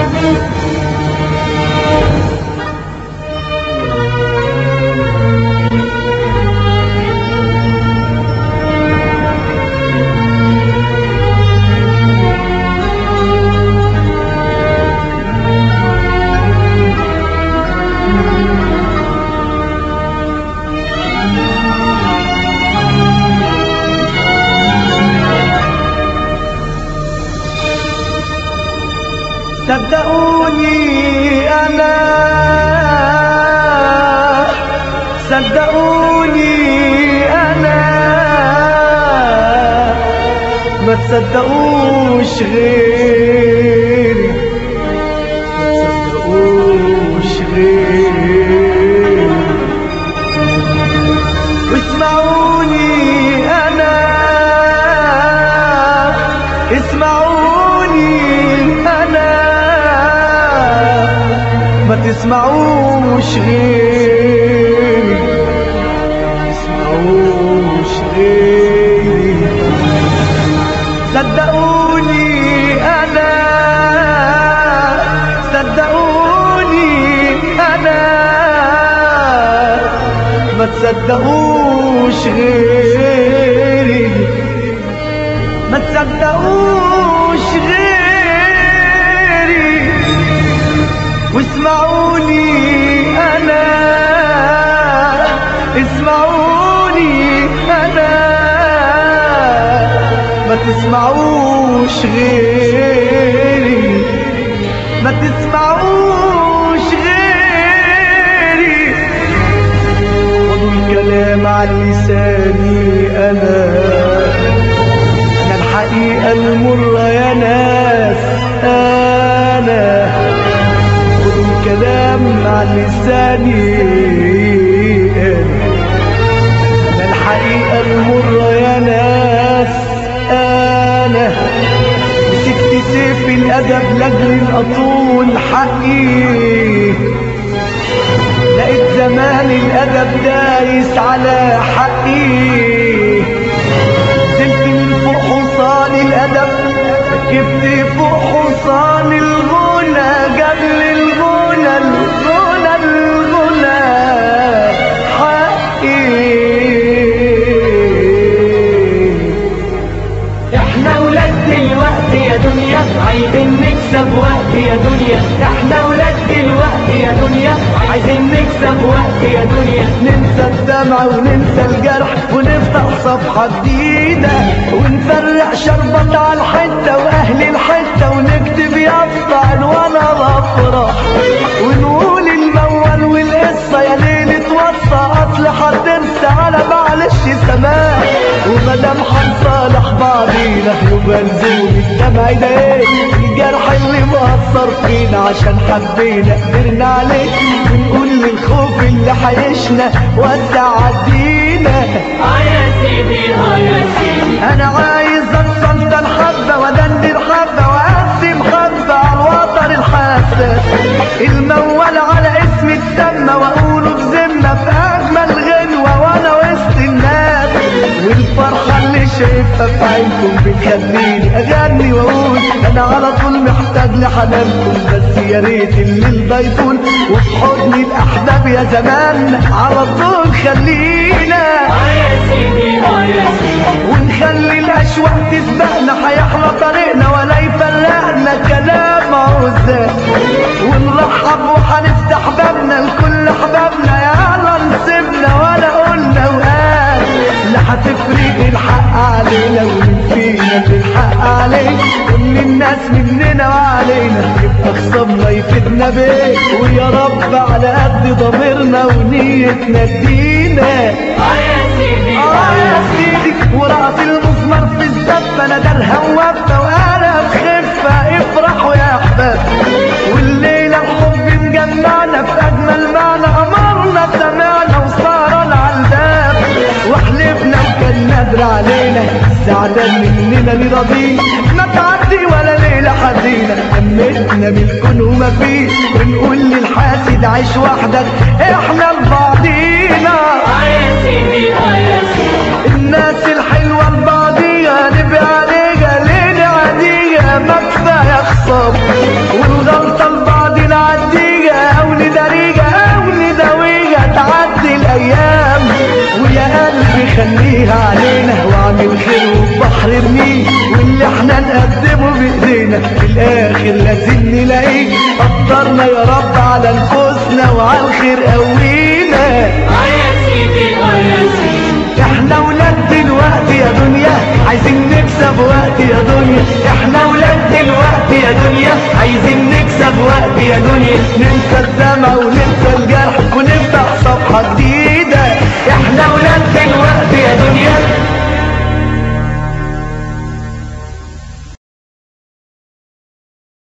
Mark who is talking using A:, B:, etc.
A: صدقوني أنا صدقوني أنا ما تصدقوش غيري ما تصدقوش غيري واسمعوني أنا اسمعوني أنا ما تسمعوش غيري تسمعوش غيري صدقوني أنا صدقوني أنا ما تصدقوش غيري ما تصدقوش غيري واسمعوني انا اسمعوني انا ما تسمعوش غيري ما تسمعوش غيري خدوا الكلام على لساني انا انا الحقيقة المرة يا ناس انا خدوا الكلام على لساني انا انا الحقيقة المرة يا ناس انا مسكت سيف الادب لاجل اطول حقي لقيت زمان الادب دايس على حقي نزلت من فوق حصان الادب ركبت فوق حصان الغنى قبل الغنى الغنى الغنى حقي
B: احنا ولاد دلوقتي يا دنيا عايزين نكسب وقت يا دنيا احنا ولاد دلوقتي يا دنيا عايزين نكسب وقت يا دنيا
A: ننسى الدمع وننسى الجرح ونفتح صفحة جديدة ونفرق شربة على الحتة وأهل الحتة ونكتب يفضل وأنا بفرح ونقول المول والقصة يا ليل اتوصى أصل هتنسى على معلش سماح ومدام هنصالح بعضينا يبقى نزول الدمع ده ايه الجرح اللي مأثر فينا عشان حبينا قدرنا عليه ونقول للخوف اللي حيشنا ودع عدينا
B: اه يا سيدي اه يا سيدي
A: انا عايز اتسلطن حبه ودندن حبه واقسم حبه على الوتر الحساس المول على اسم السمه واقوله بذمه في اجمل غنوه وانا وسط الناس والفرحه اللي شايفها في عينكم بتخليني اغني واقول انا على طول محتاج لحنانكم بس يا ريت الليل ده يطول وفي حضن الاحباب يا زمان على طول خلينا
B: اه يا سيدي اه يا سيدي
A: ونخلي الاشواق تسبقنا هيحلى طريقنا ولا يفرقنا كلام عزاب ونرحب وهنفتح بابنا لكل احبابنا يلا نسيبنا ولا قلنا وقال لا هتفرق الحق علينا ومن فينا اللي الحق عليه كل الناس مننا وعلينا يبقى خصمنا يفيدنا بيه ويا رب على قد ضميرنا ونيتنا تدينا
B: اه يا سيدي
A: اه يا سيدي ورأس المسمار في الزفة انا درهم وفة وانا بخفة افرحوا يا احباب والليلة الحب مجمعنا في اجمل معنى امرنا سمعنا وصار على الباب وحلفنا وكان نادر علينا زعلان مننا اللي راضين ما تعدي ولا ليلة حزينة أمتنا بالكون وما فيه ونقول للحاسد عيش وحدك احنا لبعضينا
B: اه يا سيدي اه يا سيدي
A: الناس الحلوة البعضية نبقى عليها ليلة عادية ما كفاية خصام والغلطة الاخر لازم نلاقيه قدرنا يا رب على نفوسنا وعلى الخير قوينا
B: يا سيدي يا سيدي
A: احنا ولاد دلوقتي يا دنيا عايزين نكسب وقت يا دنيا احنا ولاد دلوقتي يا دنيا عايزين نكسب وقت يا دنيا ننسى الدمع وننسى الجرح ونفتح صفحة جديدة
B: احنا ولاد